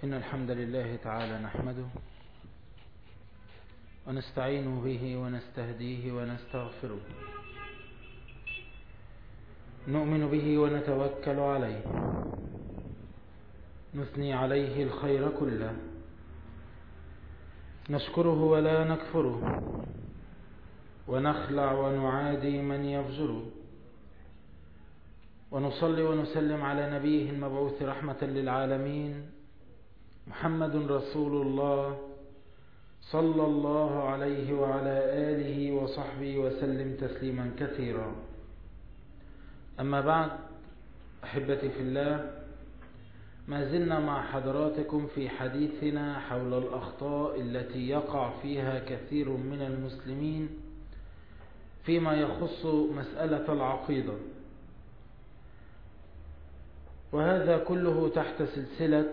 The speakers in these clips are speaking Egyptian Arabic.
إن الحمد لله تعالى نحمده ونستعين به ونستهديه ونستغفره نؤمن به ونتوكل عليه نثني عليه الخير كله نشكره ولا نكفره ونخلع ونعادي من يفجره ونصلي ونسلم على نبيه المبعوث رحمة للعالمين محمد رسول الله صلى الله عليه وعلى آله وصحبه وسلم تسليما كثيرا أما بعد أحبتي في الله ما زلنا مع حضراتكم في حديثنا حول الأخطاء التي يقع فيها كثير من المسلمين فيما يخص مسألة العقيدة وهذا كله تحت سلسلة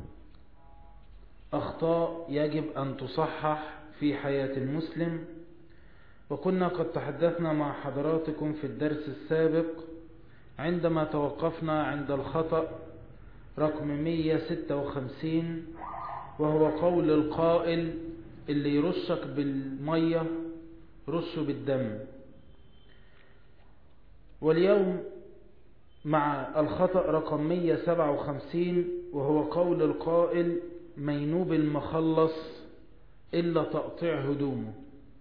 أخطاء يجب أن تصحح في حياة المسلم وكنا قد تحدثنا مع حضراتكم في الدرس السابق عندما توقفنا عند الخطأ رقم 156 وهو قول القائل اللي يرشك بالمية رشه بالدم واليوم مع الخطأ رقم 157 وهو قول القائل مينوب المخلص إلا تقطيع هدومه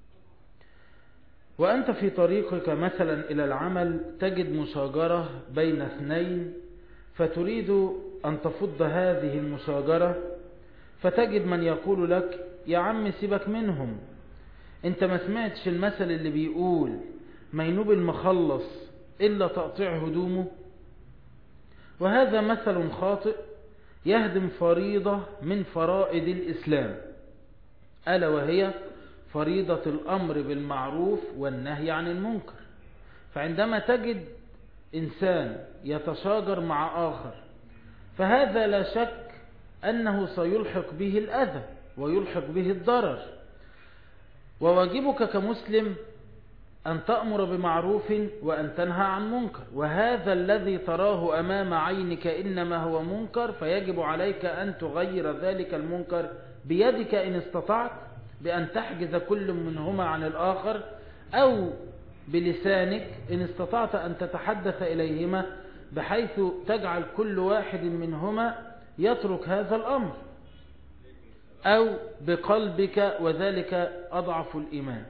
وأنت في طريقك مثلا إلى العمل تجد مشاجرة بين اثنين فتريد أن تفض هذه المشاجرة فتجد من يقول لك يا عم سيبك منهم انت ما سمعتش المثل اللي بيقول مينوب المخلص إلا تقطيع هدومه وهذا مثل خاطئ يهدم فريضة من فرائض الإسلام ألا وهي فريضة الأمر بالمعروف والنهي عن المنكر فعندما تجد إنسان يتشاجر مع آخر فهذا لا شك أنه سيلحق به الأذى ويلحق به الضرر وواجبك كمسلم أن تأمر بمعروف وأن تنهى عن منكر وهذا الذي تراه أمام عينك إنما هو منكر فيجب عليك أن تغير ذلك المنكر بيدك إن استطعت بأن تحجز كل منهما عن الآخر أو بلسانك إن استطعت أن تتحدث إليهما بحيث تجعل كل واحد منهما يترك هذا الأمر أو بقلبك وذلك أضعف الإيمان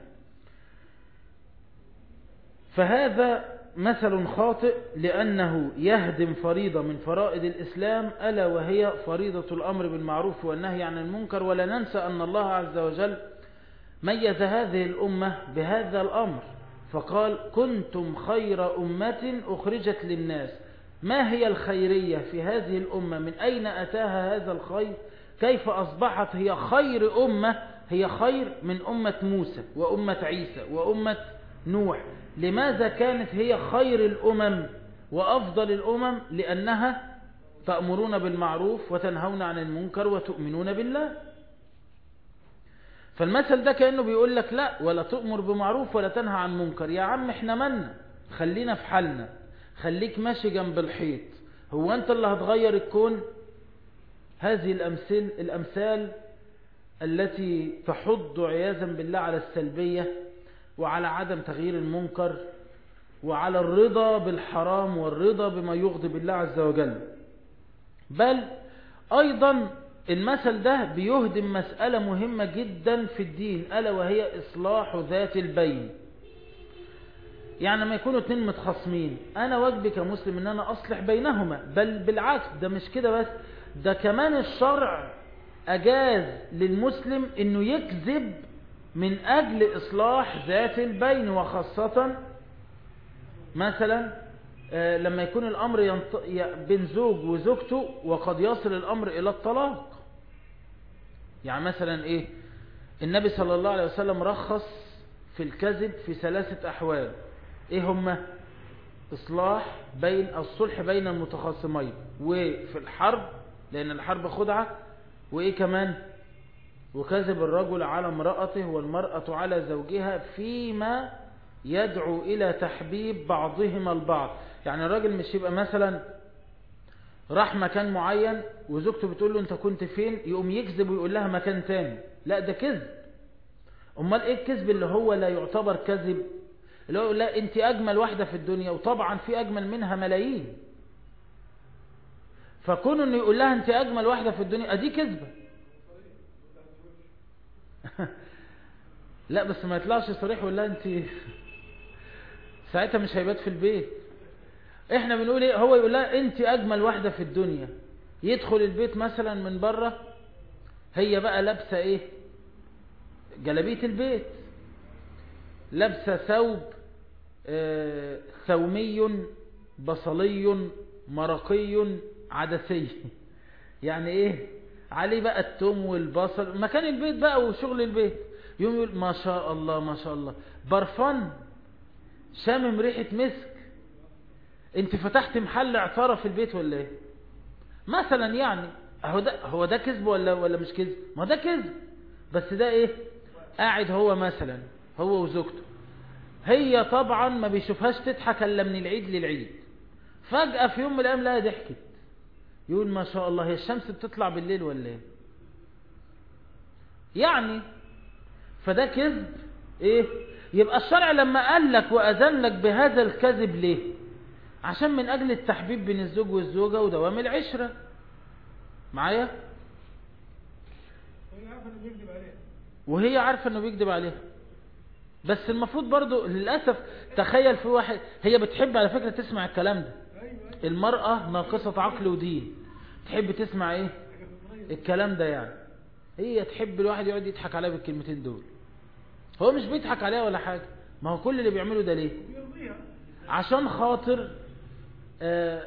فهذا مثل خاطئ لأنه يهدم فريضة من فرائض الإسلام ألا وهي فريضة الأمر بالمعروف والنهي عن المنكر ولا ننسى أن الله عز وجل ميز هذه الأمة بهذا الأمر فقال كنتم خير أمة أخرجت للناس ما هي الخيرية في هذه الأمة من أين أتاها هذا الخير كيف أصبحت هي خير أمة هي خير من أمة موسى وأمة عيسى وأمة نوح لماذا كانت هي خير الأمم وأفضل الأمم لأنها تأمرون بالمعروف وتنهون عن المنكر وتؤمنون بالله فالمثل ده كأنه بيقول لك لا ولا تؤمر بمعروف ولا تنهى عن منكر يا عم احنا منا خلينا في حالنا خليك ماشي جنب الحيط هو انت اللي هتغير الكون هذه الأمثال, الأمثال التي تحض عياذا بالله على السلبية وعلى عدم تغيير المنكر وعلى الرضا بالحرام والرضا بما يغضب الله عز وجل بل أيضا المثل ده بيهدم مسألة مهمة جدا في الدين ألا وهي إصلاح ذات البين يعني لما يكونوا اتنين متخاصمين أنا واجبي كمسلم أن أنا أصلح بينهما بل بالعكس ده مش كده بس ده كمان الشرع أجاز للمسلم أنه يكذب من أجل إصلاح ذات البين وخاصة مثلا لما يكون الأمر ينط... بين زوج وزوجته وقد يصل الأمر إلى الطلاق يعني مثلا إيه النبي صلى الله عليه وسلم رخص في الكذب في ثلاثة أحوال إيه هما إصلاح بين الصلح بين المتخاصمين وفي الحرب لأن الحرب خدعة وإيه كمان وكذب الرجل على امرأته والمرأة على زوجها فيما يدعو إلى تحبيب بعضهما البعض يعني الراجل مش يبقى مثلا راح مكان معين وزوجته بتقول له انت كنت فين يقوم يكذب ويقول لها مكان تاني لا ده كذب امال ايه الكذب اللي هو لا يعتبر كذب اللي هو لا انت اجمل واحدة في الدنيا وطبعا في اجمل منها ملايين فكون انه يقول لها انت اجمل واحدة في الدنيا ادي كذبة لا بس ما يطلعش صريح يقول لها انت ساعتها مش هيبات في البيت احنا بنقول ايه هو يقول لها انت اجمل واحدة في الدنيا يدخل البيت مثلا من بره هي بقى لابسة ايه جلبية البيت لابسة ثوب آه ثومي بصلي مرقي عدسي يعني ايه عليه بقى التوم والبصل مكان البيت بقى وشغل البيت يوم يقول ما شاء الله ما شاء الله برفان شامم ريحة مسك انت فتحت محل عطارة في البيت ولا ايه مثلا يعني هو ده هو ده كذب ولا ولا مش كذب ما ده كذب بس ده ايه قاعد هو مثلا هو وزوجته هي طبعا ما بيشوفهاش تضحك الا من العيد للعيد فجأة في يوم من الايام لها ضحكت يقول ما شاء الله هي الشمس بتطلع بالليل ولا ايه يعني فده كذب ايه يبقى الشرع لما قال لك واذن لك بهذا الكذب ليه عشان من اجل التحبيب بين الزوج والزوجة ودوام العشرة معايا وهي عارفة انه بيكذب عليها بس المفروض برضو للأسف تخيل في واحد هي بتحب على فكرة تسمع الكلام ده المرأة ناقصة عقل ودين تحب تسمع ايه الكلام ده يعني هي تحب الواحد يقعد يضحك عليها بالكلمتين دول هو مش بيضحك عليها ولا حاجة ما هو كل اللي بيعمله ده ليه عشان خاطر آه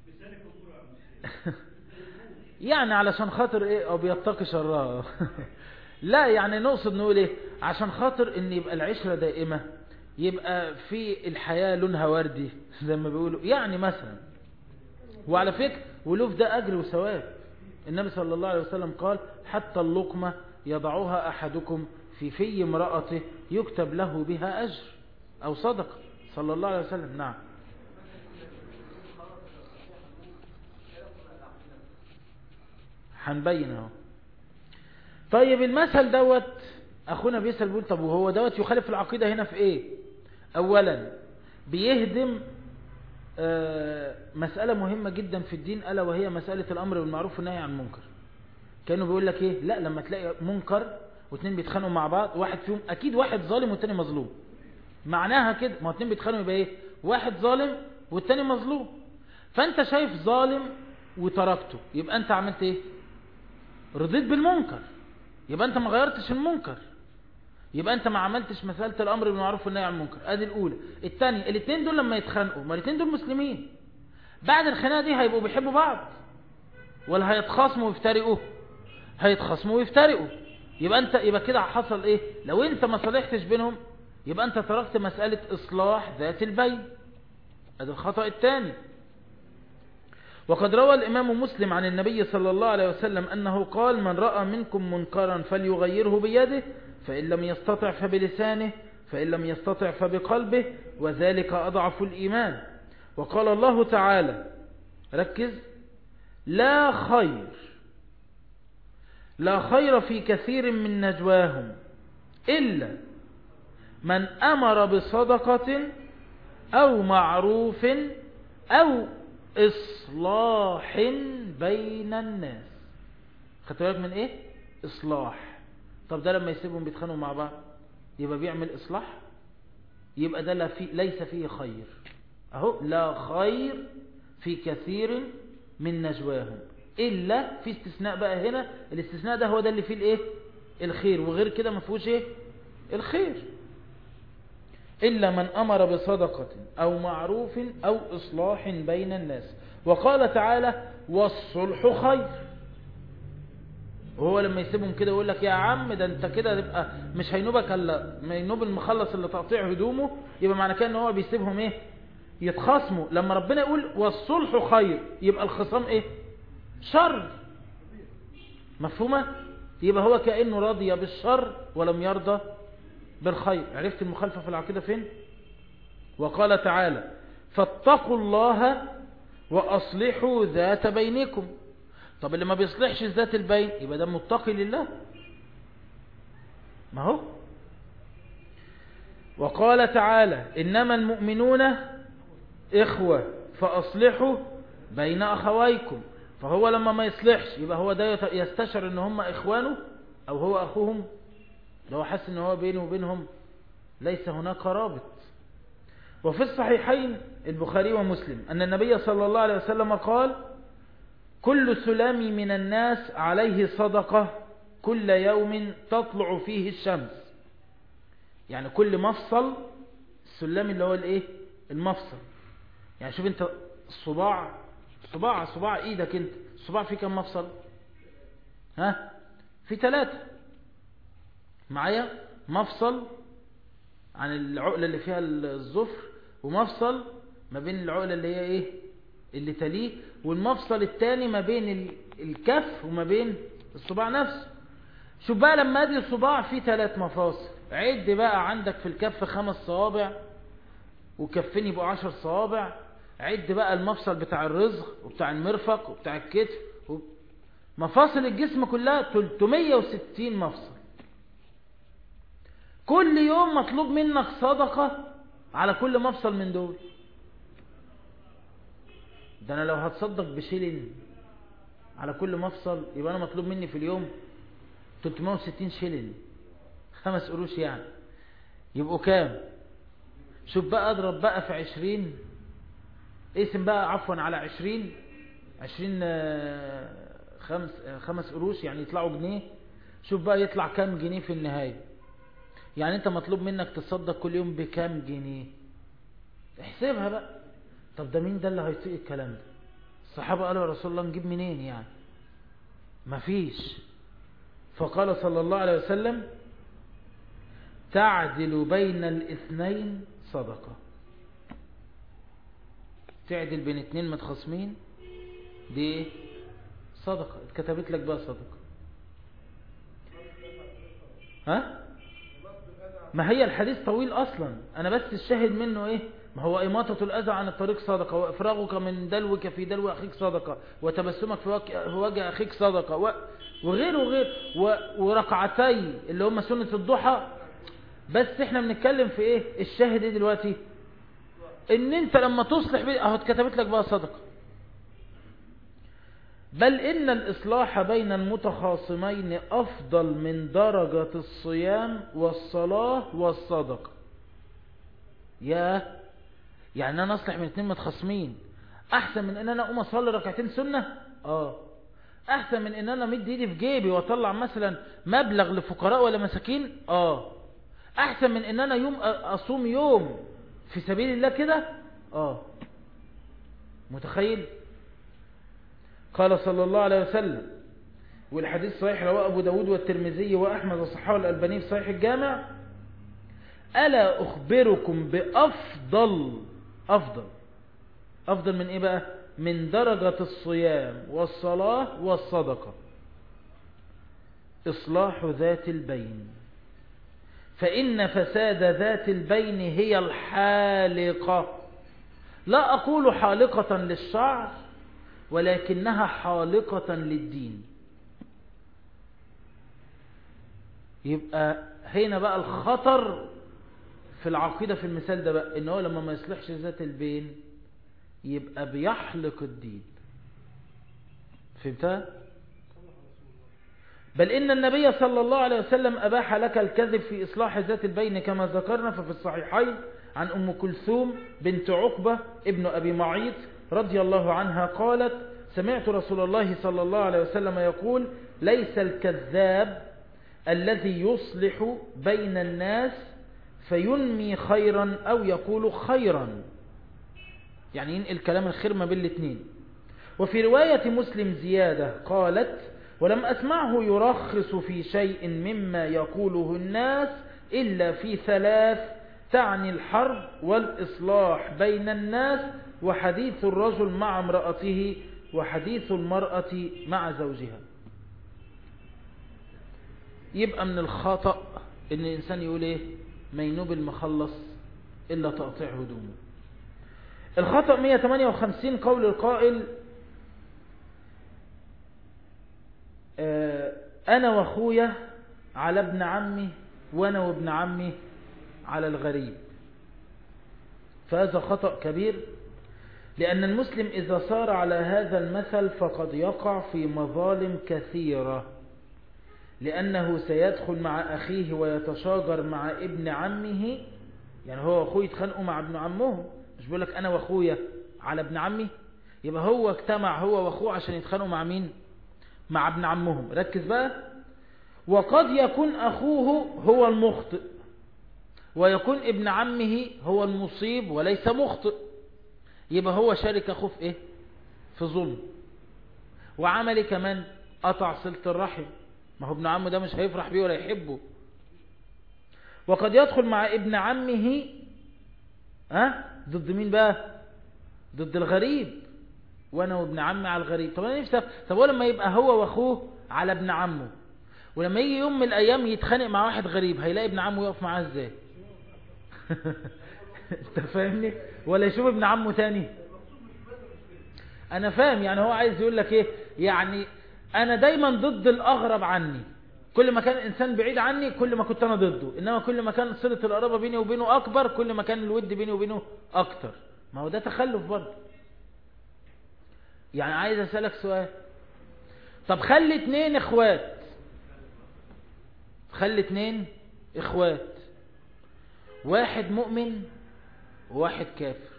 يعني علشان خاطر ايه او بيتقي شرها لا يعني نقصد نقول ايه عشان خاطر ان يبقى العشرة دائمة يبقى في الحياة لونها وردي زي ما بيقولوا يعني مثلا وعلى فكرة ولوف ده اجر وثواب النبي صلى الله عليه وسلم قال حتى اللقمة يضعها احدكم في في امرأته يكتب له بها اجر او صدقة صلى الله عليه وسلم نعم هنبين اهو طيب المثل دوت اخونا بيسأل بيقول طب وهو دوت يخالف العقيدة هنا في ايه اولا بيهدم آه مسألة مهمة جدا في الدين ألا وهي مسألة الأمر بالمعروف والنهي عن المنكر كانوا بيقول لك ايه لا لما تلاقي منكر واثنين بيتخانقوا مع بعض واحد فيهم اكيد واحد ظالم والتاني مظلوم معناها كده ما اثنين بيتخانقوا يبقى ايه واحد ظالم والتاني مظلوم فانت شايف ظالم وتركته يبقى انت عملت ايه رضيت بالمنكر يبقى انت ما غيرتش المنكر يبقى انت ما عملتش مسألة الامر بالمعروف والنهي عن المنكر ادي الاولى الثانيه الاثنين دول لما يتخانقوا ما الاثنين دول مسلمين بعد الخناقه دي هيبقوا بيحبوا بعض ولا هيتخاصموا ويفترقوا هيتخاصموا ويفترقوا يبقى انت يبقى كده حصل ايه لو انت ما صلحتش بينهم يبقى انت تركت مسألة اصلاح ذات البين ادي الخطأ الثاني وقد روى الإمام مسلم عن النبي صلى الله عليه وسلم أنه قال من رأى منكم منكرا فليغيره بيده فإن لم يستطع فبلسانه فإن لم يستطع فبقلبه وذلك أضعف الإيمان وقال الله تعالى ركز لا خير لا خير في كثير من نجواهم إلا من أمر بصدقة أو معروف أو إصلاح بين الناس خدت بالك من إيه إصلاح طب ده لما يسيبهم بيتخانقوا مع بعض يبقى بيعمل إصلاح يبقى ده لا في ليس فيه خير أهو لا خير في كثير من نجواهم إلا في استثناء بقى هنا الاستثناء ده هو ده اللي فيه الإيه الخير وغير كده ما فيهوش إيه الخير إلا من أمر بصدقة أو معروف أو إصلاح بين الناس وقال تعالى والصلح خير وهو لما يسيبهم كده يقول لك يا عم ده انت كده تبقى مش هينوبك الا ما ينوب المخلص اللي تقطيع هدومه يبقى معنى كده ان هو بيسيبهم ايه يتخاصموا لما ربنا يقول والصلح خير يبقى الخصام ايه شر مفهومة يبقى هو كأنه راضي بالشر ولم يرضى بالخير عرفت المخالفة في العقيدة فين وقال تعالى فاتقوا الله وأصلحوا ذات بينكم طب اللي ما بيصلحش ذات البين يبقى ده متقي لله ما هو وقال تعالى إنما المؤمنون إخوة فأصلحوا بين أخويكم فهو لما ما يصلحش يبقى هو ده يستشعر ان هم إخوانه أو هو أخوهم لو حس ان هو بينه وبينهم ليس هناك رابط وفي الصحيحين البخاري ومسلم أن النبي صلى الله عليه وسلم قال كل سلام من الناس عليه صدقة كل يوم تطلع فيه الشمس يعني كل مفصل السلام اللي هو الايه المفصل يعني شوف انت الصباع صباع صباع ايدك انت الصباع فيه كم مفصل ها في ثلاثة معايا مفصل عن العقلة اللي فيها الظفر ومفصل ما بين العقلة اللي هي ايه اللي تليه والمفصل الثاني ما بين الكف وما بين الصباع نفسه شوف بقى لما ادي الصباع فيه ثلاث مفاصل عد بقى عندك في الكف خمس صوابع وكفين يبقوا عشر صوابع عد بقى المفصل بتاع الرزق وبتاع المرفق وبتاع الكتف مفاصل الجسم كلها 360 مفصل كل يوم مطلوب منك صدقة على كل مفصل من دول ده انا لو هتصدق بشيلين على كل مفصل يبقى انا مطلوب مني في اليوم 360 شيلين خمس قروش يعني يبقوا كام شوف بقى اضرب بقى في عشرين اقسم بقى عفوا على عشرين عشرين خمس, خمس قروش يعني يطلعوا جنيه شوف بقى يطلع كام جنيه في النهاية يعني انت مطلوب منك تصدق كل يوم بكام جنيه احسبها بقى طب ده مين ده اللي هيطيق الكلام ده الصحابة قالوا يا رسول الله نجيب منين يعني مفيش فقال صلى الله عليه وسلم تعدل بين الاثنين صدقة تعدل بين اثنين متخاصمين دي صدقة اتكتبت لك بقى صدقة ها ما هي الحديث طويل اصلا انا بس الشاهد منه ايه ما هو إماطة الأذى عن الطريق صدقة وإفراغك من دلوك في دلو أخيك صدقة وتبسمك في وجه أخيك صدقة وغير وغير وركعتي اللي هم سنة الضحى بس احنا بنتكلم في ايه الشاهد ايه دلوقتي ان انت لما تصلح بيه اهو اتكتبت لك بقى صدقة بل ان الاصلاح بين المتخاصمين افضل من درجة الصيام والصلاة والصدقة يا يعني انا اصلح من اتنين متخاصمين احسن من ان انا اقوم اصلي ركعتين سنة اه احسن من ان انا مد ايدي في جيبي واطلع مثلا مبلغ لفقراء ولا مساكين اه احسن من ان انا يوم اصوم يوم في سبيل الله كده اه متخيل قال صلى الله عليه وسلم والحديث صحيح رواه ابو داود والترمذي واحمد وصححه الالباني في صحيح الجامع ألا أخبركم بأفضل أفضل أفضل من إيه بقى من درجة الصيام والصلاة والصدقة إصلاح ذات البين فإن فساد ذات البين هي الحالقة لا أقول حالقة للشعر ولكنها حالقة للدين يبقى هنا بقى الخطر في العقيدة في المثال ده بقى ان هو لما ما يصلحش ذات البين يبقى بيحلق الدين فهمتها بل ان النبي صلى الله عليه وسلم اباح لك الكذب في اصلاح ذات البين كما ذكرنا ففي الصحيحين عن ام كلثوم بنت عقبة ابن ابي معيط رضي الله عنها قالت سمعت رسول الله صلى الله عليه وسلم يقول ليس الكذاب الذي يصلح بين الناس فينمي خيرا أو يقول خيرا يعني ينقل كلام الخير ما بين الاثنين وفي رواية مسلم زيادة قالت ولم أسمعه يرخص في شيء مما يقوله الناس إلا في ثلاث تعني الحرب والإصلاح بين الناس وحديث الرجل مع امرأته وحديث المرأة مع زوجها يبقى من الخطأ ان الانسان يقول ايه ما ينوب المخلص الا تقطيع هدومه الخطأ 158 قول القائل أنا وأخويا على ابن عمي وأنا وابن عمي على الغريب فهذا خطأ كبير لأن المسلم إذا صار على هذا المثل فقد يقع في مظالم كثيرة لأنه سيدخل مع أخيه ويتشاجر مع ابن عمه يعني هو وأخوه يتخانقوا مع ابن عمهم مش بيقول لك أنا وأخويا على ابن عمي يبقى هو اجتمع هو وأخوه عشان يتخانقوا مع مين مع ابن عمهم ركز بقى وقد يكون أخوه هو المخطئ ويكون ابن عمه هو المصيب وليس مخطئ يبقى هو شارك أخوه في إيه في ظلم وعمل كمان قطع صلة الرحم ما هو ابن عمه ده مش هيفرح بيه ولا يحبه وقد يدخل مع ابن عمه ها ضد مين بقى ضد الغريب وانا وابن عمي على الغريب طب انا نفسي طب هو لما يبقى هو واخوه على ابن عمه ولما يجي يوم من الايام يتخانق مع واحد غريب هيلاقي ابن عمه يقف معاه ازاي انت فاهمني ولا يشوف ابن عمه تاني انا فاهم يعني هو عايز يقول لك ايه يعني انا دايما ضد الاغرب عني كل ما كان الانسان بعيد عني كل ما كنت انا ضده انما كل ما كان صلة القرابة بيني وبينه اكبر كل ما كان الود بيني وبينه اكتر ما هو ده تخلف برضه يعني عايز اسألك سؤال طب خلي اتنين اخوات خلي اتنين اخوات واحد مؤمن وواحد كافر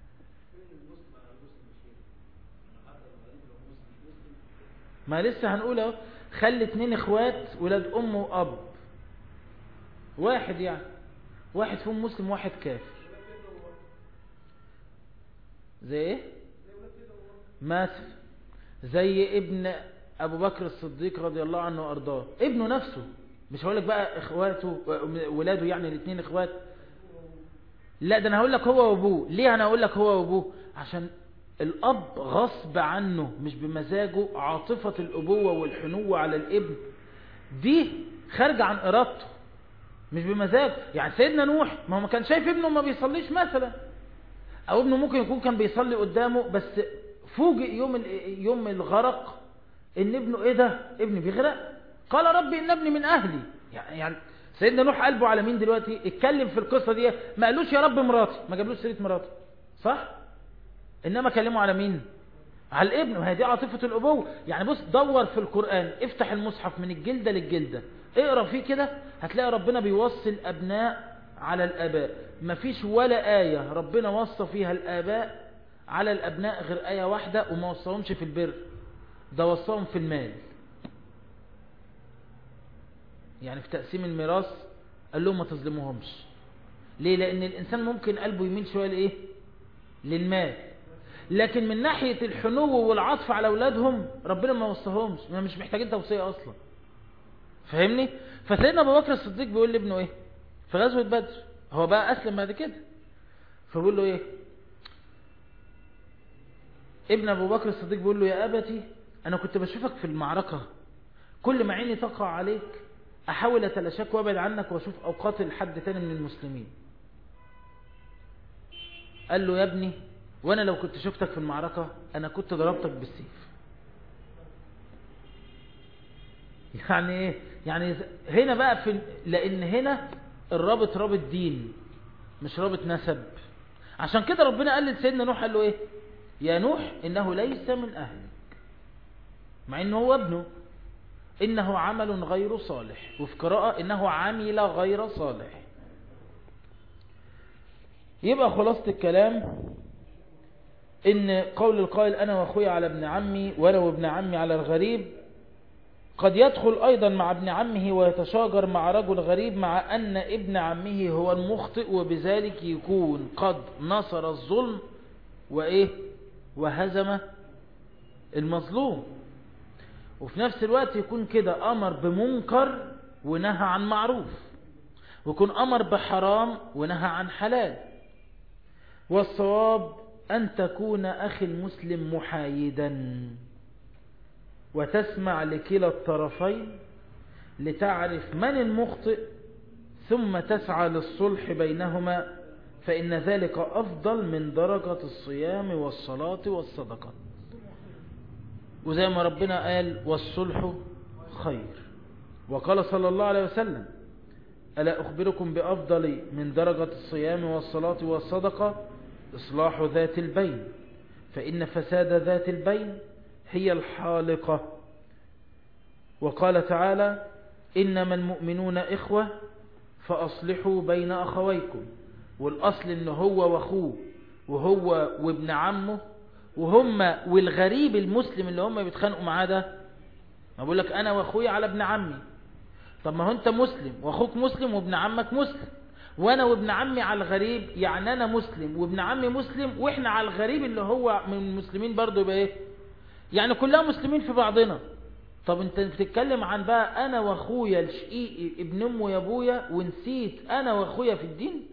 ما لسه هنقول اهو خلي اتنين اخوات ولاد ام واب واحد يعني واحد فيهم مسلم وواحد كافر زي ايه مثل زي ابن ابو بكر الصديق رضي الله عنه وارضاه ابنه نفسه مش هقول لك بقى اخواته ولاده يعني الاثنين اخوات لا ده انا هقول لك هو وابوه ليه انا هقول لك هو وابوه عشان الاب غصب عنه مش بمزاجه عاطفة الابوة والحنوة على الابن دي خارجة عن ارادته مش بمزاجه يعني سيدنا نوح ما هو ما كان شايف ابنه ما بيصليش مثلا او ابنه ممكن يكون كان بيصلي قدامه بس فوجئ يوم يوم الغرق ان ابنه ايه ده ابني بيغرق قال ربي ان ابني من اهلي يعني, يعني سيدنا نوح قلبه على مين دلوقتي اتكلم في القصة دي ما قالوش يا رب مراتي ما جابلوش سيرة مراتي صح انما كلموا على مين على الابن وهي دي عاطفة الابوة يعني بص دور في القرآن افتح المصحف من الجلدة للجلدة اقرا فيه كده هتلاقي ربنا بيوصي الابناء على الاباء مفيش ولا آية ربنا وصى فيها الاباء على الابناء غير آية واحدة وما وصاهمش في البر ده وصاهم في المال يعني في تقسيم الميراث قال لهم ما تظلموهمش ليه لان الانسان ممكن قلبه يميل شوية لايه للمال لكن من ناحية الحنو والعطف على اولادهم ربنا ما وصاهمش ما مش محتاجين توصية اصلا فاهمني فسيدنا ابو بكر الصديق بيقول لابنه ايه في غزوة بدر هو بقى اسلم بعد كده فبيقول له ايه ابن ابو بكر الصديق بيقول له يا ابتي انا كنت بشوفك في المعركة كل ما عيني تقع عليك احاول اتلاشاك وابعد عنك واشوف اوقات لحد تاني من المسلمين قال له يا ابني وانا لو كنت شفتك في المعركة انا كنت ضربتك بالسيف يعني ايه يعني هنا بقى في لان هنا الرابط رابط دين مش رابط نسب عشان كده ربنا قال لسيدنا نوح قال له ايه يا نوح انه ليس من اهلك مع انه هو ابنه إنه عمل غير صالح وفي قراءة إنه عمل غير صالح يبقى خلاصة الكلام إن قول القائل أنا وأخوي على ابن عمي وأنا وابن عمي على الغريب قد يدخل أيضا مع ابن عمه ويتشاجر مع رجل غريب مع أن ابن عمه هو المخطئ وبذلك يكون قد نصر الظلم وإيه وهزم المظلوم وفي نفس الوقت يكون كده أمر بمنكر ونهى عن معروف ويكون أمر بحرام ونهى عن حلال والصواب أن تكون أخي المسلم محايدا وتسمع لكلا الطرفين لتعرف من المخطئ ثم تسعى للصلح بينهما فإن ذلك أفضل من درجة الصيام والصلاة والصدقة وزي ما ربنا قال والصلح خير وقال صلى الله عليه وسلم ألا أخبركم بأفضل من درجة الصيام والصلاة والصدقة إصلاح ذات البين فإن فساد ذات البين هي الحالقة وقال تعالى إنما المؤمنون إخوة فأصلحوا بين أخويكم والأصل إن هو وأخوه وهو وابن عمه وهم والغريب المسلم اللي هم بيتخانقوا معاه ده ما بقول لك أنا وأخوي على ابن عمي طب ما هو أنت مسلم وأخوك مسلم وابن عمك مسلم وأنا وابن عمي على الغريب يعني أنا مسلم وابن عمي مسلم وإحنا على الغريب اللي هو من المسلمين برضو يبقى إيه يعني كلها مسلمين في بعضنا طب انت بتتكلم عن بقى انا واخويا الشقيق ابن امه يا ابويا ونسيت انا واخويا في الدين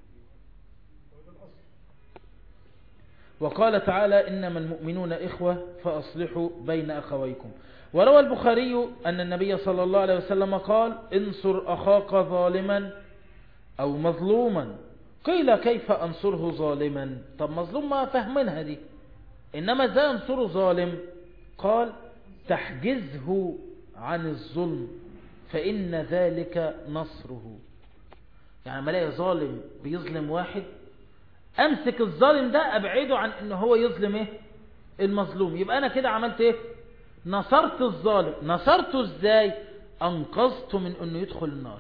وقال تعالى انما المؤمنون اخوة فاصلحوا بين اخويكم وروى البخاري ان النبي صلى الله عليه وسلم قال انصر اخاك ظالما او مظلوما قيل كيف انصره ظالما طب مظلوم ما فهمنها دي انما ازاي انصره ظالم قال تحجزه عن الظلم فإن ذلك نصره يعني ما الاقي ظالم بيظلم واحد امسك الظالم ده ابعده عن ان هو يظلم ايه المظلوم يبقى انا كده عملت ايه نصرت الظالم نصرته ازاي انقذته من انه يدخل النار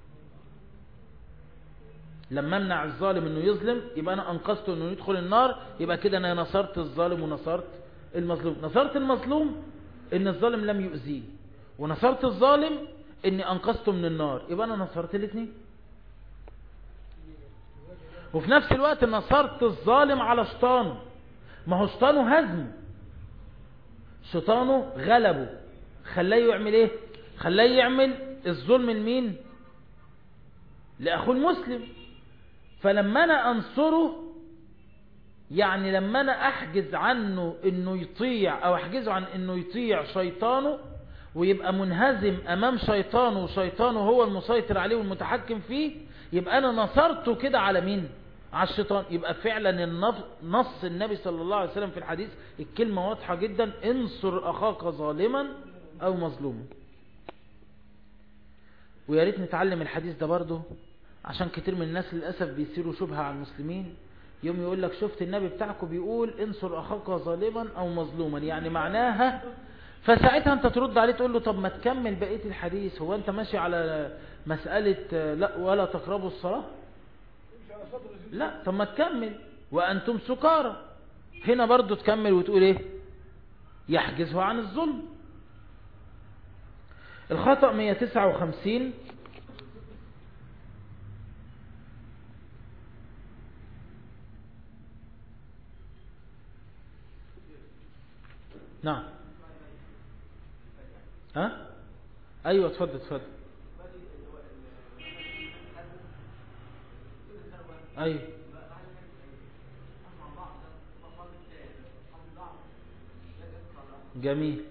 لما امنع الظالم انه يظلم يبقى انا انقذته انه يدخل النار يبقى كده انا نصرت الظالم ونصرت المظلوم نصرت المظلوم ان الظالم لم يؤذيه ونصرت الظالم اني انقذته من النار يبقى انا نصرت الاثنين وفي نفس الوقت نصرت الظالم على شيطانه ما هو شيطانه هزمه شيطانه غلبه خلاه يعمل ايه خلاه يعمل الظلم لمين لاخوه المسلم فلما انا انصره يعني لما انا احجز عنه انه يطيع او احجزه عن انه يطيع شيطانه ويبقى منهزم امام شيطانه وشيطانه هو المسيطر عليه والمتحكم فيه يبقى انا نصرته كده على مين على الشيطان يبقى فعلا نص النبي صلى الله عليه وسلم في الحديث الكلمة واضحة جدا انصر اخاك ظالما او مظلوما ويا ريت نتعلم الحديث ده برضه عشان كتير من الناس للأسف بيصيروا شبهة على المسلمين يوم يقول لك شفت النبي بتاعكم بيقول انصر أخاك ظالما أو مظلوما يعني معناها فساعتها انت ترد عليه تقول له طب ما تكمل بقية الحديث هو انت ماشي على مسألة لا ولا تقربوا الصلاة لا طب ما تكمل وأنتم سكارى هنا برضو تكمل وتقول ايه يحجزه عن الظلم الخطأ 159 نعم ها ايوه اتفضل اتفضل ايوه جميل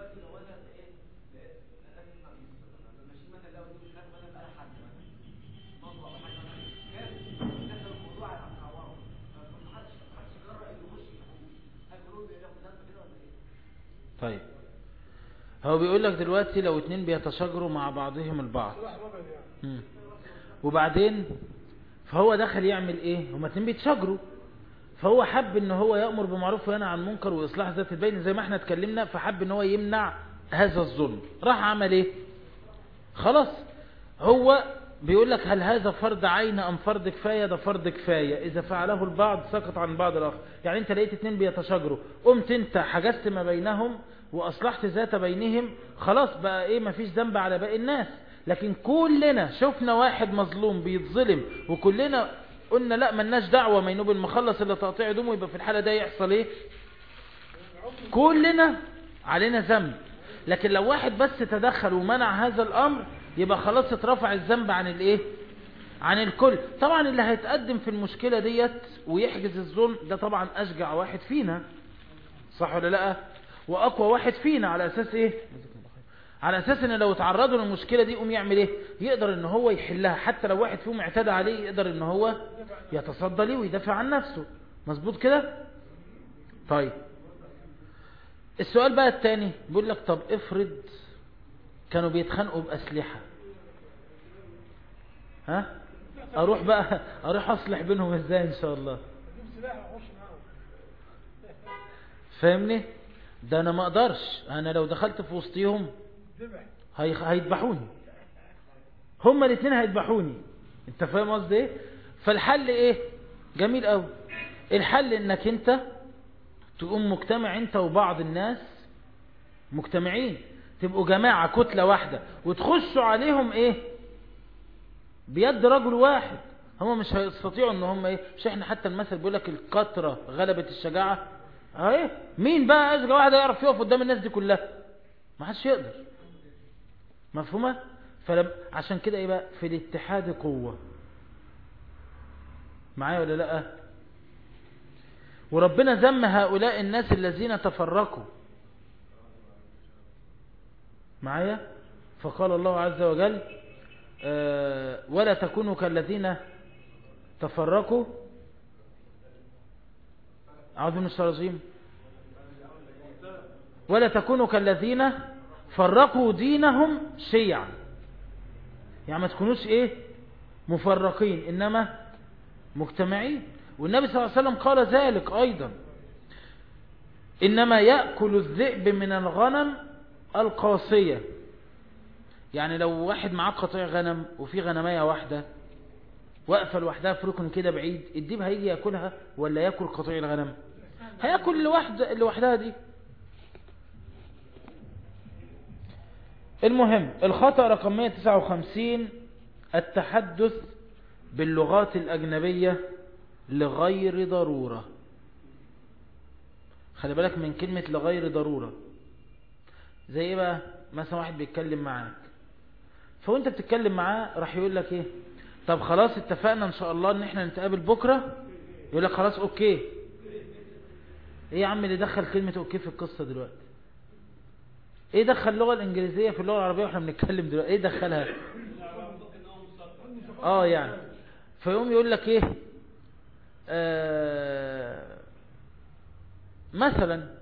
طيب هو بيقول لك دلوقتي لو اتنين بيتشاجروا مع بعضهم البعض مم. وبعدين فهو دخل يعمل ايه هما اتنين بيتشاجروا فهو حب ان هو يأمر بمعروف وينهى عن منكر واصلاح ذات البين زي ما احنا اتكلمنا فحب ان هو يمنع هذا الظلم راح عمل ايه خلاص هو بيقول لك هل هذا فرض عين ام فرض كفاية ده فرض كفاية اذا فعله البعض سقط عن بعض الاخر يعني انت لقيت اتنين بيتشاجروا قمت انت حجزت ما بينهم واصلحت ذات بينهم خلاص بقى ايه مفيش ذنب على باقي الناس لكن كلنا شفنا واحد مظلوم بيتظلم وكلنا قلنا لا ملناش دعوة ما ينوب المخلص اللي تقطيع دمه يبقى في الحالة ده يحصل ايه كلنا علينا ذنب لكن لو واحد بس تدخل ومنع هذا الامر يبقى خلاص اترفع الذنب عن الايه عن الكل طبعا اللي هيتقدم في المشكلة ديت ويحجز الظلم ده طبعا اشجع واحد فينا صح ولا لا واقوى واحد فينا على اساس ايه على اساس ان لو تعرضوا للمشكلة دي يقوم يعمل ايه يقدر ان هو يحلها حتى لو واحد فيهم اعتدى عليه يقدر ان هو يتصدى ليه ويدافع عن نفسه مظبوط كده طيب السؤال بقى التاني بيقول لك طب افرض كانوا بيتخانقوا بأسلحة ها اروح بقى اروح اصلح بينهم ازاي ان شاء الله فاهمني ده انا ما اقدرش انا لو دخلت في وسطيهم هي... هيذبحوني هما الاثنين هيذبحوني انت فاهم قصدي ايه فالحل ايه جميل قوي الحل انك انت تقوم مجتمع انت وبعض الناس مجتمعين تبقوا جماعة كتلة واحدة وتخشوا عليهم ايه بيد رجل واحد هم مش هيستطيعوا ان هم ايه مش احنا حتى المثل بيقول لك القطرة غلبت الشجاعة اهي مين بقى اشجع واحد يعرف يقف قدام الناس دي كلها ما حدش يقدر مفهومة فلم... عشان كده ايه بقى في الاتحاد قوة معايا ولا لا وربنا ذم هؤلاء الناس الذين تفرقوا معايا فقال الله عز وجل أه ولا تكونوا كالذين تفرقوا أعوذ من الشيطان الرجيم ولا تكونوا كالذين فرقوا دينهم شيعا يعني ما تكونوش ايه مفرقين انما مجتمعين والنبي صلى الله عليه وسلم قال ذلك ايضا انما يأكل الذئب من الغنم القاسية يعني لو واحد معاه قطيع غنم وفي غنمية واحدة واقفة لوحدها في ركن كده بعيد الديب هيجي ياكلها ولا ياكل قطيع الغنم هياكل لوحده لوحدها دي المهم الخطأ رقم 159 التحدث باللغات الأجنبية لغير ضرورة خلي بالك من كلمة لغير ضرورة زي ايه بقى مثلا واحد بيتكلم معاك فوانت بتتكلم معاه راح يقول لك ايه طب خلاص اتفقنا ان شاء الله ان احنا نتقابل بكرة يقول لك خلاص اوكي ايه يا عم اللي دخل كلمة اوكي في القصة دلوقتي ايه دخل اللغة الانجليزية في اللغة العربية واحنا بنتكلم دلوقتي ايه دخلها اه يعني فيقوم يقول لك ايه آه مثلا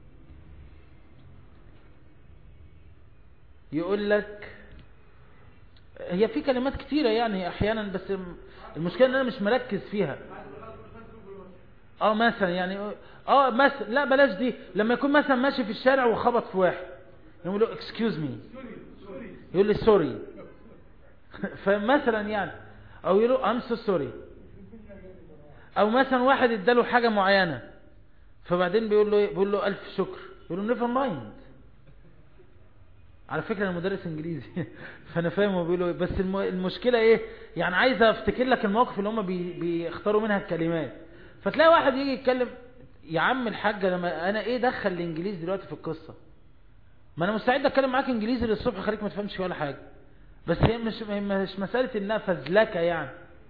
يقول لك هي في كلمات كتيرة يعني احيانا بس المشكلة ان انا مش مركز فيها اه مثلا يعني اه مثلا لا بلاش دي لما يكون مثلا ماشي في الشارع وخبط في واحد يقول له excuse me يقول لي سوري فمثلا يعني او يقول له I'm so sorry او مثلا واحد اداله حاجة معينة فبعدين بيقول له بيقول له الف شكر يقول له نيفر مايند على فكرة انا مدرس انجليزي فانا فاهم هو بيقولوا بس المشكلة ايه يعني عايز افتكر لك المواقف اللي هم بي بيختاروا منها الكلمات فتلاقي واحد يجي يتكلم يا عم الحاج لما انا ايه دخل الانجليزي دلوقتي في القصة ما انا مستعد اتكلم معاك انجليزي للصبح خليك ما تفهمش ولا حاجة بس هي مش مش مسألة انها فزلكة يعني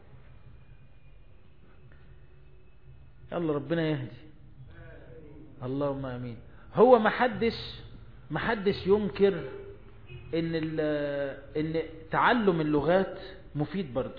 يلا ربنا يهدي اللهم امين هو ما حدش ما حدش ينكر ان ان تعلم اللغات مفيد برضه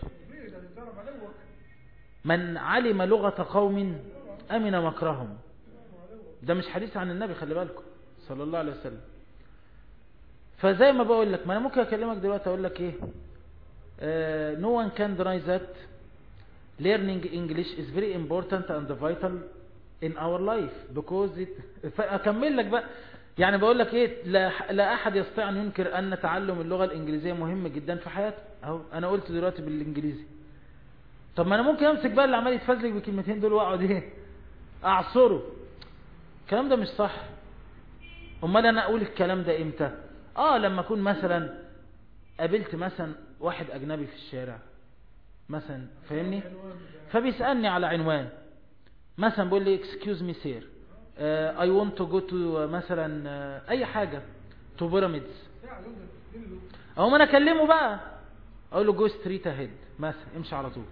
من علم لغة قوم امن مكرهم ده مش حديث عن النبي خلي بالكم صلى الله عليه وسلم فزي ما بقول لك ما انا ممكن اكلمك دلوقتي اقول لك ايه uh, no one can deny that learning English is very important and vital in our life because it فاكمل لك بقى يعني بقول لك ايه لا, لا احد يستطيع ان ينكر ان تعلم اللغة الانجليزية مهم جدا في حياته اهو انا قلت دلوقتي بالانجليزي طب ما انا ممكن امسك بقى اللي عمال يتفزلك بالكلمتين دول واقعد ايه اعصره الكلام ده مش صح امال انا اقول الكلام ده امتى اه لما اكون مثلا قابلت مثلا واحد اجنبي في الشارع مثلا فاهمني فبيسألني على عنوان مثلا بيقول لي excuse me sir uh, I want to go to uh, مثلا uh, اي حاجة to pyramids او ما انا اكلمه بقى اقول له go straight ahead مثلا امشي على طول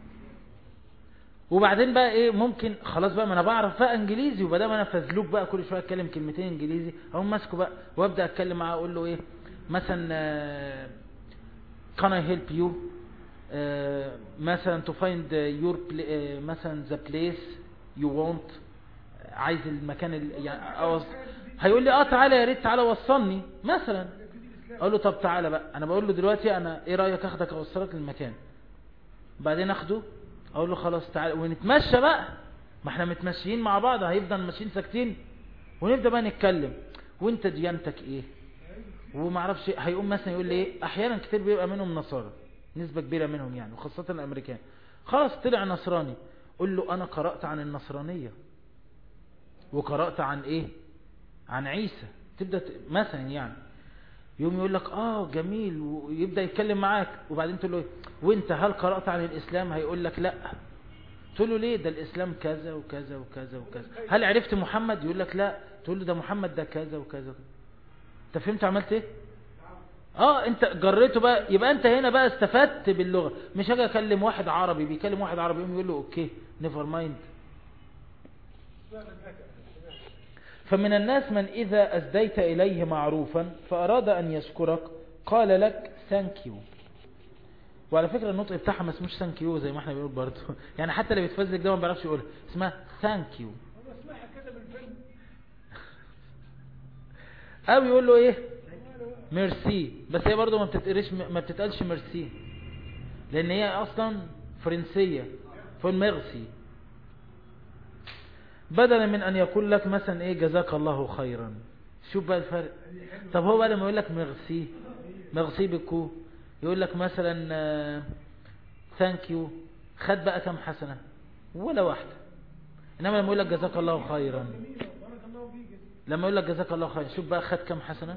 وبعدين بقى ايه ممكن خلاص بقى ما انا بعرف بقى انجليزي وبدام انا فزلوك بقى كل شويه اتكلم كلمتين انجليزي اقوم ماسكه بقى وابدا اتكلم معاه اقول له ايه مثلا آه، can I help you آه، مثلا to find your pla- آه، مثلا the place you want عايز المكان ال- يعني أوص... هيقول لي اه تعالى يا ريت تعالى وصلني مثلا اقول له طب تعالى بقى انا بقول له دلوقتي انا ايه رايك اخدك اوصلك للمكان بعدين اخده اقول له خلاص تعالى ونتمشى بقى ما احنا متمشيين مع بعض هيفضل ماشيين ساكتين ونبدا بقى نتكلم وانت ديانتك ايه وما اعرفش إيه. هيقوم مثلا يقول لي ايه احيانا كتير بيبقى منهم نصارى نسبه كبيره منهم يعني وخاصه الامريكان خلاص طلع نصراني قول له انا قرات عن النصرانيه وقرات عن ايه عن عيسى تبدا ت- مثلا يعني يوم يقول لك اه جميل ويبدا يتكلم معاك وبعدين تقول له إيه؟ وانت هل قرات عن الاسلام هيقول لك لا تقول له ليه ده الاسلام كذا وكذا وكذا وكذا هل عرفت محمد يقول لك لا تقول له ده محمد ده كذا وكذا انت فهمت عملت ايه اه انت جريته بقى يبقى انت هنا بقى استفدت باللغه مش هاجي اكلم واحد عربي بيكلم واحد عربي يقوم يقول له اوكي نيفر مايند فمن الناس من إذا أسديت إليه معروفا فأراد أن يشكرك قال لك ثانك يو وعلى فكرة النطق بتاعها ما اسموش ثانك يو زي ما احنا بنقول برضه يعني حتى اللي بيتفزلك ده ما بيعرفش يقولها اسمها ثانك يو او يقول له ايه ميرسي بس هي برضه ما بتتقريش ما بتتقالش ميرسي لان هي اصلا فرنسية فقول ميرسي بدلا من ان يقول لك مثلا ايه جزاك الله خيرا شوف بقى الفرق طب هو بقى لما يقول لك ميرسي ميرسي بكو يقول لك مثلا ثانك يو خد بقى كم حسنة ولا واحدة انما لما يقول لك جزاك الله خيرا لما يقول لك جزاك الله خيرا شوف بقى خد كم حسنة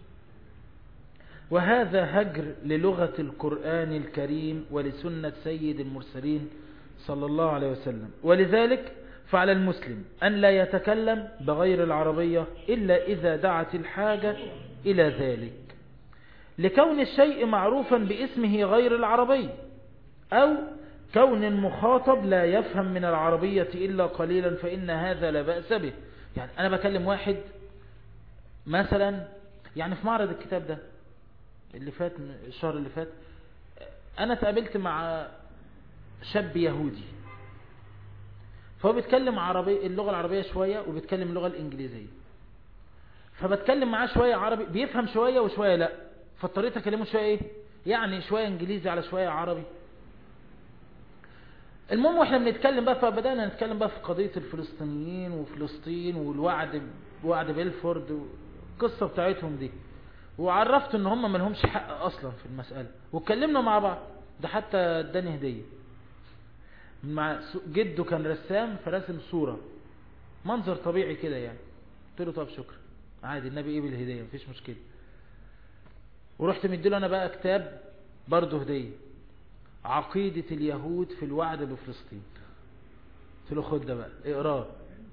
وهذا هجر للغة القرآن الكريم ولسنة سيد المرسلين صلى الله عليه وسلم ولذلك فعلى المسلم أن لا يتكلم بغير العربية إلا إذا دعت الحاجة إلى ذلك لكون الشيء معروفا باسمه غير العربي أو كون المخاطب لا يفهم من العربية إلا قليلا فإن هذا لا بأس به يعني أنا بكلم واحد مثلا يعني في معرض الكتاب ده اللي فات الشهر اللي فات أنا تقابلت مع شاب يهودي فهو بيتكلم عربي اللغة العربية شوية وبيتكلم اللغة الإنجليزية فبتكلم معاه شوية عربي بيفهم شوية وشوية لا فاضطريت أكلمه شوية إيه يعني شوية إنجليزي على شوية عربي المهم واحنا بنتكلم بقى فبدأنا نتكلم بقى في قضية الفلسطينيين وفلسطين والوعد وعد بيلفورد والقصة بتاعتهم دي وعرفت ان هم ما لهمش حق اصلا في المسألة واتكلمنا مع بعض ده حتى اداني هدية مع جده كان رسام فرسم صورة منظر طبيعي كده يعني قلت له طب شكرا عادي النبي ايه بالهدية مفيش مشكلة ورحت مديله انا بقى كتاب برضه هدية عقيدة اليهود في الوعد بفلسطين قلت له خد ده بقى اقراه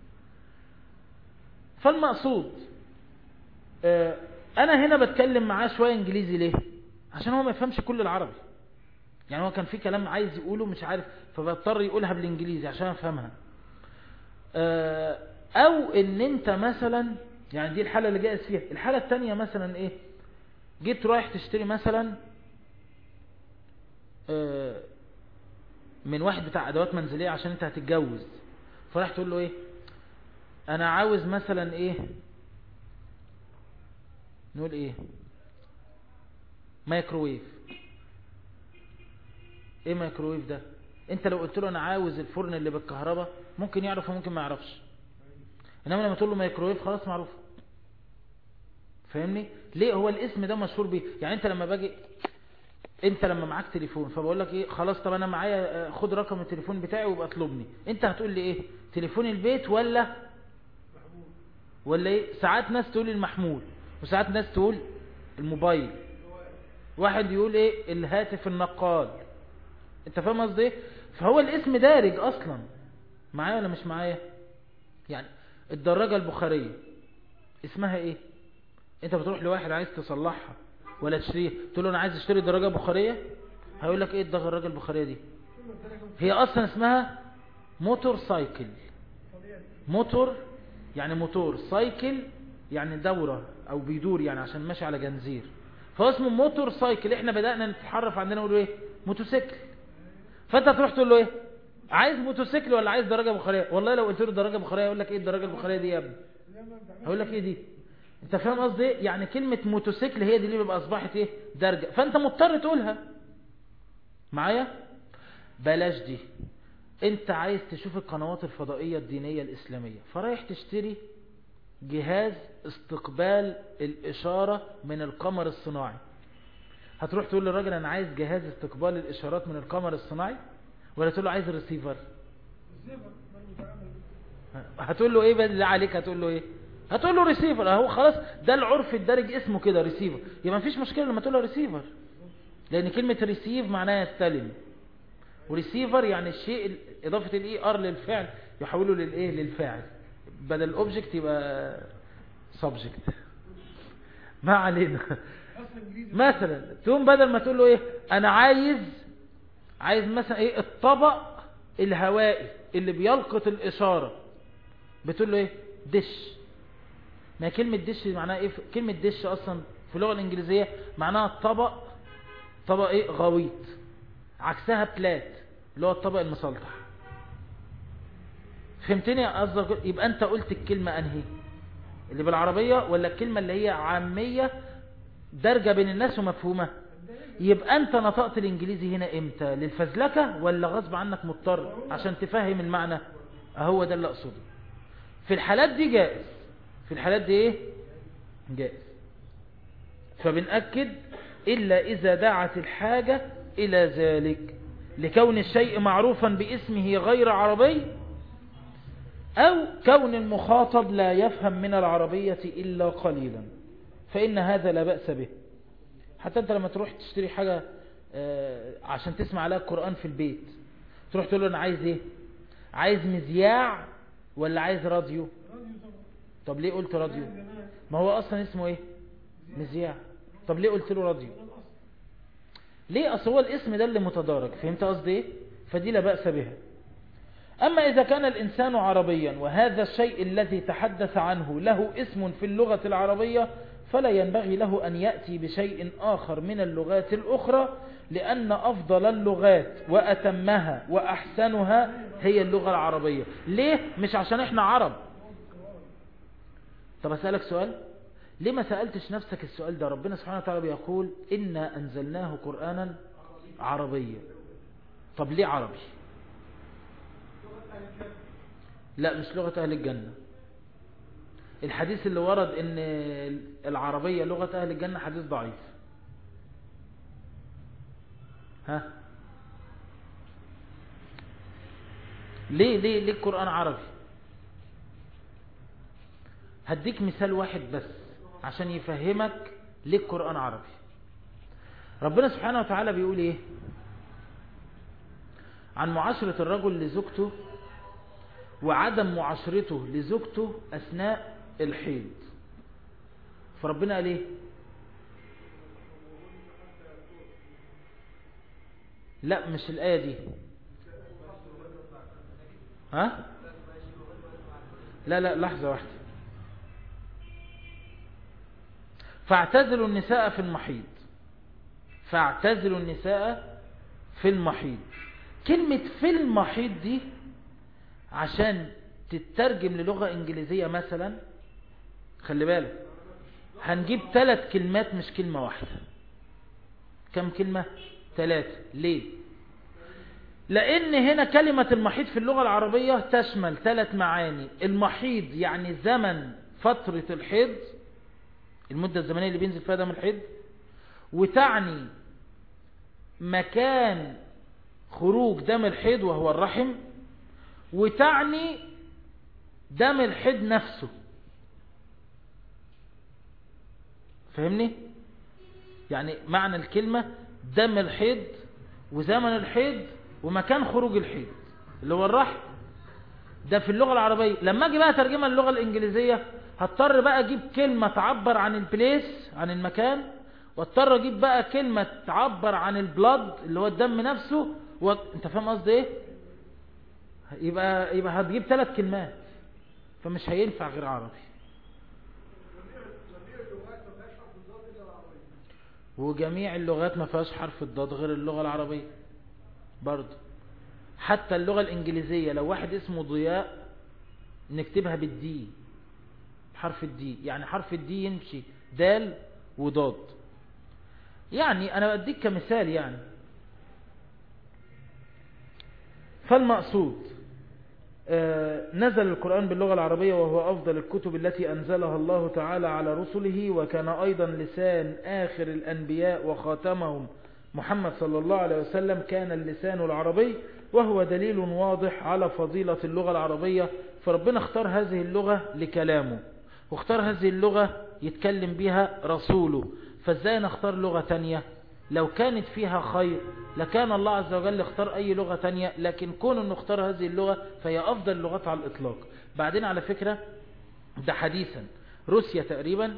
فالمقصود اه انا هنا بتكلم معاه شوية انجليزي ليه عشان هو ما يفهمش كل العربي يعني هو كان في كلام عايز يقوله مش عارف فبضطر يقولها بالانجليزي عشان افهمها اه او ان انت مثلا يعني دي الحالة اللي جائز فيها الحالة التانية مثلا ايه جيت رايح تشتري مثلا اه من واحد بتاع ادوات منزلية عشان انت هتتجوز فراح تقول له ايه انا عاوز مثلا ايه نقول ايه مايكروويف ايه مايكروويف ده انت لو قلت له انا عاوز الفرن اللي بالكهرباء ممكن يعرف وممكن ما يعرفش انما لما تقول له مايكروويف خلاص معروف فاهمني ليه هو الاسم ده مشهور بيه يعني انت لما باجي انت لما معاك تليفون فبقول لك ايه خلاص طب انا معايا خد رقم التليفون بتاعي وابقى اطلبني انت هتقول لي ايه تليفون البيت ولا ولا ايه ساعات ناس تقول المحمول وساعات ناس تقول الموبايل واحد يقول ايه الهاتف النقال انت فاهم قصدي ايه فهو الاسم دارج اصلا معايا ولا مش معايا يعني الدراجة البخارية اسمها ايه انت بتروح لواحد عايز تصلحها ولا تشتريها تقول له انا عايز اشتري دراجة بخارية هيقول لك ايه الدراجة البخارية دي هي اصلا اسمها موتور سايكل موتور يعني موتور سايكل يعني دورة او بيدور يعني عشان ماشي على جنزير فهو اسمه موتور سايكل احنا بدأنا نتحرف عندنا نقول ايه موتوسيكل فانت تروح تقول له ايه عايز موتوسيكل ولا عايز دراجة بخارية والله لو قلت له دراجة بخارية يقول لك ايه الدراجة البخارية دي يا ابني هقول لك ايه دي انت فاهم قصدي ايه يعني كلمة موتوسيكل هي دي اللي بيبقى اصبحت ايه درجة فانت مضطر تقولها معايا بلاش دي انت عايز تشوف القنوات الفضائية الدينية الاسلامية فرايح تشتري جهاز استقبال الاشارة من القمر الصناعي هتروح تقول للراجل انا عايز جهاز استقبال الاشارات من القمر الصناعي ولا تقول له عايز ريسيفر هتقول له ايه بالله عليك هتقول له ايه هتقول له ريسيفر اهو خلاص ده العرف الدارج اسمه كده ريسيفر يبقى مفيش مشكله لما تقول له ريسيفر لان كلمه ريسيف معناها يستلم وريسيفر يعني الشيء اضافه الاي ار للفعل يحوله للايه للفاعل بدل الاوبجكت يبقى سبجكت ما علينا مثلا تقوم بدل ما تقول له ايه انا عايز عايز مثلا ايه الطبق الهوائي اللي بيلقط الاشاره بتقول له ايه دش ما كلمة دش معناها ايه كلمة دش اصلا في اللغة الانجليزية معناها الطبق طبق ايه غويط عكسها بلات اللي هو الطبق المسلطح فهمتني قصدك يبقى انت قلت الكلمة انهي اللي بالعربية ولا الكلمة اللي هي عامية درجة بين الناس ومفهومة يبقى انت نطقت الانجليزي هنا امتى للفزلكة ولا غصب عنك مضطر عشان تفهم المعنى اهو ده اللي اقصده في الحالات دي جائز في الحالات دي ايه جائز فبنأكد إلا إذا دعت الحاجة إلى ذلك لكون الشيء معروفا باسمه غير عربي أو كون المخاطب لا يفهم من العربية إلا قليلا فإن هذا لا بأس به حتى أنت لما تروح تشتري حاجة عشان تسمع عليها القرآن في البيت تروح تقول له أنا عايز إيه عايز مذياع ولا عايز راديو طب ليه قلت راديو ما هو اصلا اسمه ايه مذياع طب ليه قلت له راديو ليه اصل هو الاسم ده اللي متدارك فهمت قصدي ايه فدي لا بأس بها اما اذا كان الانسان عربيا وهذا الشيء الذي تحدث عنه له اسم في اللغة العربية فلا ينبغي له ان يأتي بشيء اخر من اللغات الاخرى لأن أفضل اللغات وأتمها وأحسنها هي اللغة العربية ليه؟ مش عشان احنا عرب طب أسألك سؤال ليه ما سألتش نفسك السؤال ده ربنا سبحانه وتعالى بيقول إنا أنزلناه قرآنا عربيا طب ليه عربي لا مش لغة أهل الجنة الحديث اللي ورد ان العربية لغة أهل الجنة حديث ضعيف ها ليه ليه ليه القرآن عربي هديك مثال واحد بس عشان يفهمك ليه القرآن عربي ربنا سبحانه وتعالى بيقول ايه عن معاشرة الرجل لزوجته وعدم معاشرته لزوجته أثناء الحيض فربنا قال ايه لا مش الآية دي ها لا لا لحظة واحدة فاعتزلوا النساء في المحيض فاعتزلوا النساء في المحيض كلمة في المحيض دي عشان تترجم للغة انجليزية مثلا خلي بالك هنجيب ثلاث كلمات مش كلمة واحدة كم كلمة ثلاثة ليه لان هنا كلمة المحيض في اللغة العربية تشمل ثلاث معاني المحيض يعني زمن فترة الحيض المدة الزمنية اللي بينزل فيها دم الحيض وتعني مكان خروج دم الحيض وهو الرحم وتعني دم الحيض نفسه فهمني يعني معنى الكلمة دم الحيض وزمن الحيض ومكان خروج الحيض اللي هو الرحم ده في اللغة العربية لما اجي بقى ترجمها للغة الانجليزية هضطر بقى اجيب كلمة تعبر عن البليس عن المكان واضطر اجيب بقى كلمة تعبر عن البلد اللي هو الدم نفسه و... انت فاهم قصدي ايه يبقى يبقى هتجيب ثلاث كلمات فمش هينفع غير عربي وجميع اللغات ما فيهاش حرف الضاد غير اللغة العربية برضه حتى اللغة الإنجليزية لو واحد اسمه ضياء نكتبها بالدي حرف الدي يعني حرف الدي يمشي دال وضاد يعني أنا بديك كمثال يعني فالمقصود نزل القرآن باللغة العربية وهو أفضل الكتب التي أنزلها الله تعالى على رسله وكان أيضا لسان آخر الأنبياء وخاتمهم محمد صلى الله عليه وسلم كان اللسان العربي وهو دليل واضح على فضيلة اللغة العربية فربنا اختار هذه اللغة لكلامه واختار هذه اللغة يتكلم بها رسوله فازاي نختار لغة تانية لو كانت فيها خير لكان الله عز وجل اختار اي لغة تانية لكن كون انه اختار هذه اللغة فهي افضل اللغات على الاطلاق بعدين على فكرة ده حديثا روسيا تقريبا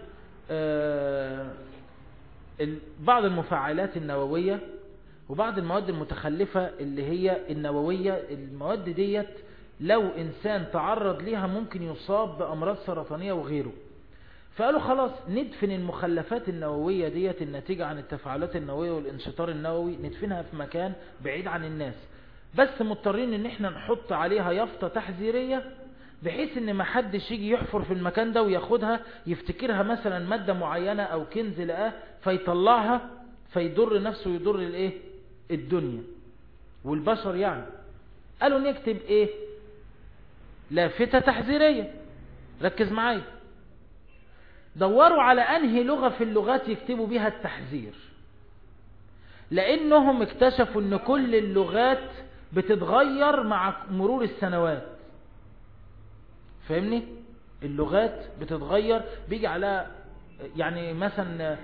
بعض المفاعلات النووية وبعض المواد المتخلفة اللي هي النووية المواد ديت لو انسان تعرض ليها ممكن يصاب بامراض سرطانية وغيره فقالوا خلاص ندفن المخلفات النووية ديت الناتجة عن التفاعلات النووية والانشطار النووي ندفنها في مكان بعيد عن الناس بس مضطرين ان احنا نحط عليها يافطة تحذيرية بحيث ان ما حدش يجي يحفر في المكان ده وياخدها يفتكرها مثلا مادة معينة او كنز لقاه فيطلعها فيضر نفسه ويضر الايه الدنيا والبشر يعني قالوا نكتب ايه لافتة تحذيرية ركز معايا دوروا على انهي لغة في اللغات يكتبوا بها التحذير لانهم اكتشفوا ان كل اللغات بتتغير مع مرور السنوات فاهمني اللغات بتتغير بيجي على يعني مثلا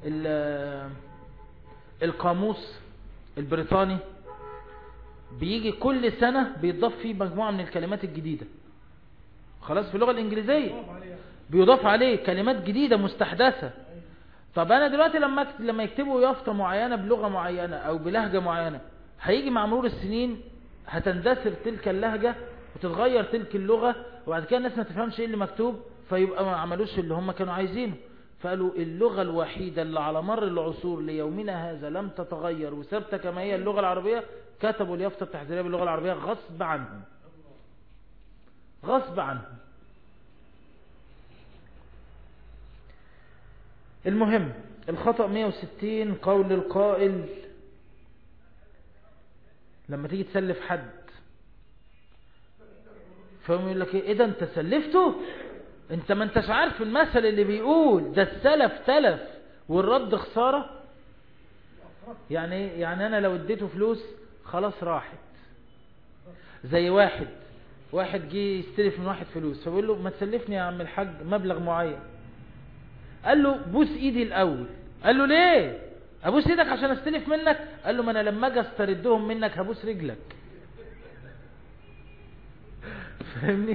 القاموس البريطاني بيجي كل سنة بيضاف فيه مجموعة من الكلمات الجديدة خلاص في اللغة الانجليزية بيضاف عليه كلمات جديدة مستحدثة طب انا دلوقتي لما لما يكتبوا يافطة معينة بلغة معينة او بلهجة معينة هيجي مع مرور السنين هتندثر تلك اللهجة وتتغير تلك اللغة وبعد كده الناس ما تفهمش ايه اللي مكتوب فيبقى ما عملوش اللي هم كانوا عايزينه فقالوا اللغة الوحيدة اللي على مر العصور ليومنا هذا لم تتغير وثابتة كما هي اللغة العربية كتبوا اليافطة التحذيرية باللغة العربية غصب عنهم غصب عنهم المهم الخطأ 160 قول القائل لما تيجي تسلف حد فهم يقول لك ايه ده انت سلفته انت ما انتش عارف المثل اللي بيقول ده السلف تلف والرد خسارة يعني يعني انا لو اديته فلوس خلاص راحت زي واحد واحد جه يستلف من واحد فلوس فبيقول له ما تسلفني يا عم الحاج مبلغ معين قال له بوس ايدي الاول قال له ليه ابوس ايدك عشان استلف منك قال له ما انا لما اجي استردهم منك هبوس رجلك فاهمني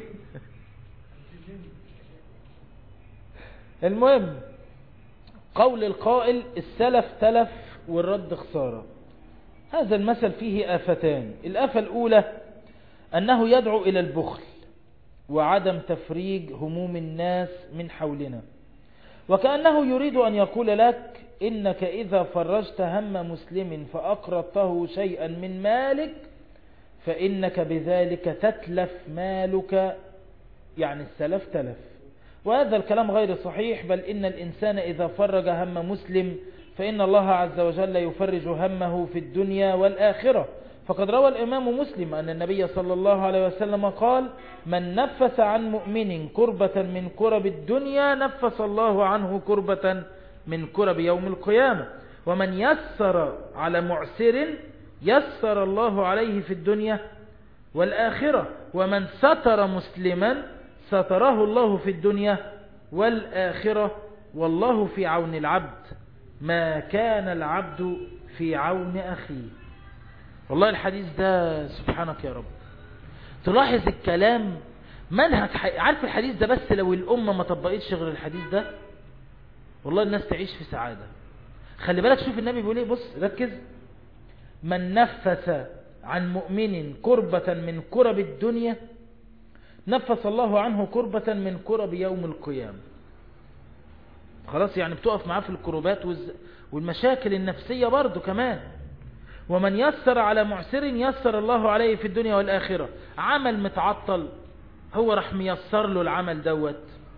المهم قول القائل السلف تلف والرد خسارة هذا المثل فيه آفتان الآفة الأولى أنه يدعو إلى البخل وعدم تفريج هموم الناس من حولنا وكأنه يريد أن يقول لك إنك إذا فرجت هم مسلم فأقرضته شيئا من مالك فإنك بذلك تتلف مالك يعني السلف تلف وهذا الكلام غير صحيح بل إن الإنسان إذا فرج هم مسلم فإن الله عز وجل يفرج همه في الدنيا والآخرة فقد روى الإمام مسلم أن النبي صلى الله عليه وسلم قال من نفس عن مؤمن كربة من كرب الدنيا نفس الله عنه كربة من كرب يوم القيامة ومن يسر على معسر يسر الله عليه في الدنيا والآخرة ومن ستر مسلما ستره الله في الدنيا والآخرة والله في عون العبد ما كان العبد في عون أخيه والله الحديث ده سبحانك يا رب تلاحظ الكلام منهج عارف الحديث ده بس لو الأمة ما طبقتش غير الحديث ده والله الناس تعيش في سعادة خلي بالك شوف النبي بيقول ايه بص ركز من نفس عن مؤمن كربة من كرب الدنيا نفس الله عنه كربة من كرب يوم القيامة خلاص يعني بتقف معاه في الكروبات والمشاكل النفسية برضو كمان ومن يسر على معسر يسر الله عليه في الدنيا والآخرة عمل متعطل هو راح ميسر له العمل دوت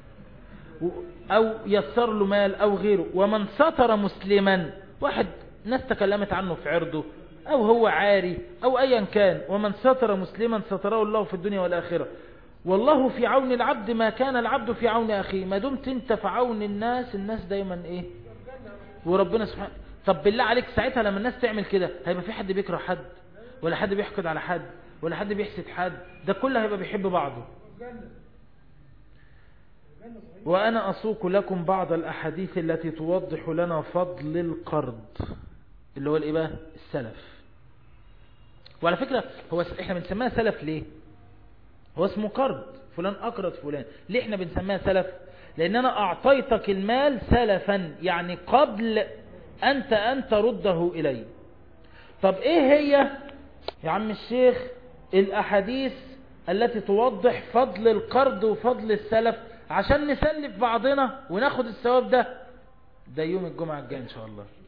أو يسر له مال أو غيره ومن ستر مسلما واحد ناس تكلمت عنه في عرضه أو هو عاري أو أيا كان ومن ستر مسلما ستره الله في الدنيا والآخرة والله في عون العبد ما كان العبد في عون أخيه ما دمت انت في عون الناس الناس دايما ايه وربنا سبحانه طب بالله عليك ساعتها لما الناس تعمل كده هيبقى في حد بيكره حد ولا حد بيحقد على حد ولا حد بيحسد حد ده كله هيبقى بيحب بعضه وأنا أسوق لكم بعض الأحاديث التي توضح لنا فضل القرض اللي هو الإيه بقى السلف وعلى فكرة هو احنا بنسميها سلف ليه هو اسمه قرض فلان أقرض فلان ليه احنا بنسميها سلف لأن أنا أعطيتك المال سلفا يعني قبل أنت أن ترده إلي طب إيه هي يا عم الشيخ الأحاديث التي توضح فضل القرض وفضل السلف عشان نسلف بعضنا وناخد الثواب ده ده يوم الجمعة الجاي إن شاء الله